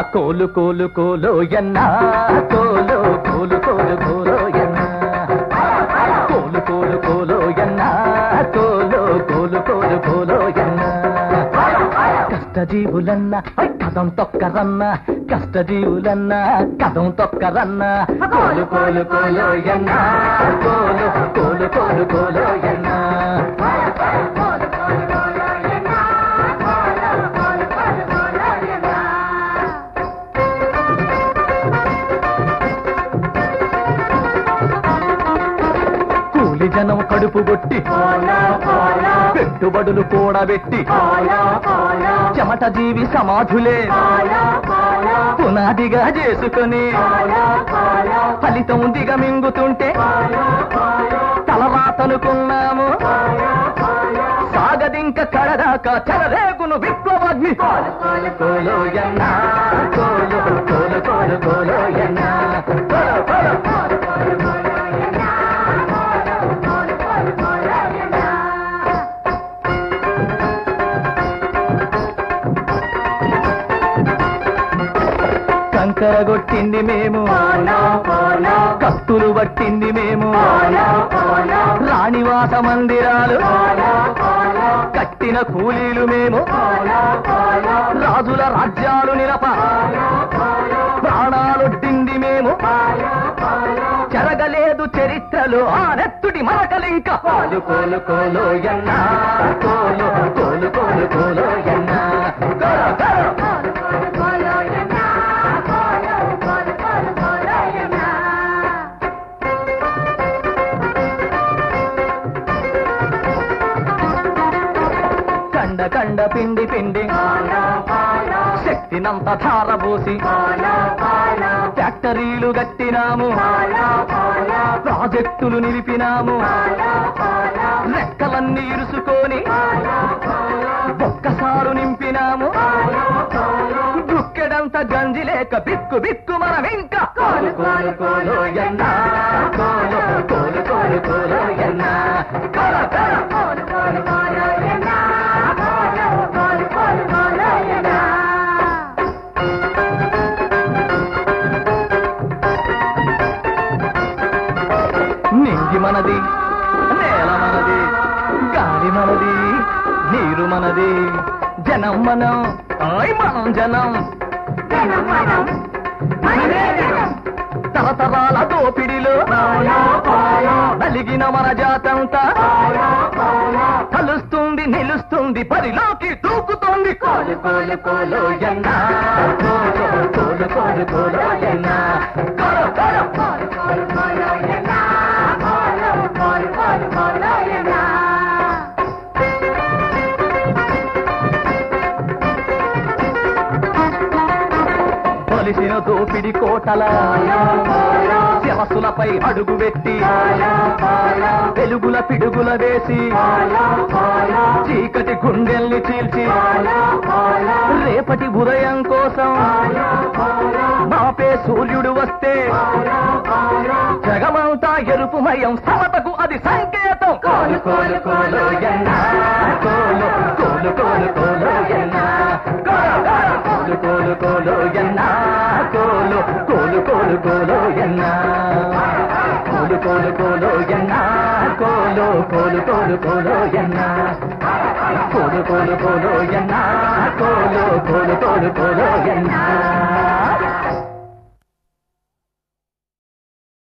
కోలు కోలు కోలో ఎన్న కోలు కోలు కోలు కోలో ఎన్న కోలు కోలు కోలో ఎన్న కోలు కోలు కోలు కోలో ఎన్న కష్టజీవులన్న కథం తొక్కరన్న కష్టజీవులన్న కథం తొక్కరన్న కోలు కోలు కోలో ఎన్న కోలు కోలు కోలు కోలో ఎన్న కూలి జనం కడుపు కొట్టి పెట్టుబడులు కూడబెట్టి చెమట జీవి సమాధులే పునాదిగా చేసుకొని ఫలితం దిగమింగుతుంటే తలవాతనుకున్నాము సాగదింక కడదాకా చెలరేగును విప్లవాగ్ని కోలో ఎన్న కోలు కోలు కోలు కోలో ఎన్న కోలో కోలో కంకర కొట్టింది మేము కత్తులు పట్టింది మేము రాణివాస మందిరాలు కట్టిన కూలీలు మేము రాజుల రాజ్యాలు నిరప ప్రాణాలొడ్డింది మేము చెరగలేదు చరిత్రలో ఆ నెత్తుడి మరకలింక కోలు కోలు కోలు ఎన్న కోలు కోలు కోలు కోలు ఎన్న కోలు, కోలు. కండ కండ పిండి పిండి శక్తినంత ధారబోసి ఫ్యాక్టరీలు గట్టినాము ప్రాజెక్టులు నిలిపినాము రెక్కలన్నీ ఇరుసుకొని ఒక్కసారు నింపినాము దుక్కెడంత గంజి లేక బిక్కు బిక్కు మనం ఇంకా కోలు కోలు కోలు ఎన్న కోలు కోలు కోలు కోలు ఎన్న కోలు కోలు నింగి మనది నేల మనది గాలి మనది నీరు మనది జనం మనం ఆయ్ మనం జనం తరతరాల దోపిడిలో నలిగిన మన జాతంతా కలుస్తుంది నిలుస్తుంది పరిలోకి దూకుతోంది కోలు కోలు కోలు ఎన్న కోలు కోలు కోలు కోలు ఎన్న కోలు కోలు కొలిసిన దోపిడి కోటల శిరస్సులపై అడుగు పెట్టి వెలుగుల పిడుగుల వేసి చీకటి గుండెల్ని చీల్చి రేపటి ఉదయం కోసం మాపే సూర్యుడు వస్తే జగమంతా ఎరుపుమయం సమతకు అది సంకేతం కోలు కోలు కోలు ఎన్న కోలు కోలు కోలు కోలు ఎన్న కోలు కోలు కోలు ఎన్న కోలు కోలు కోలు కోలు ఎన్న కోలు కోలు కోలు ఎన్న కోలు కోలు కోలు కోలు ఎన్న కోలు కోలు కోలు ఎన్న కోలు కోలు కోలు కోలు ఎన్న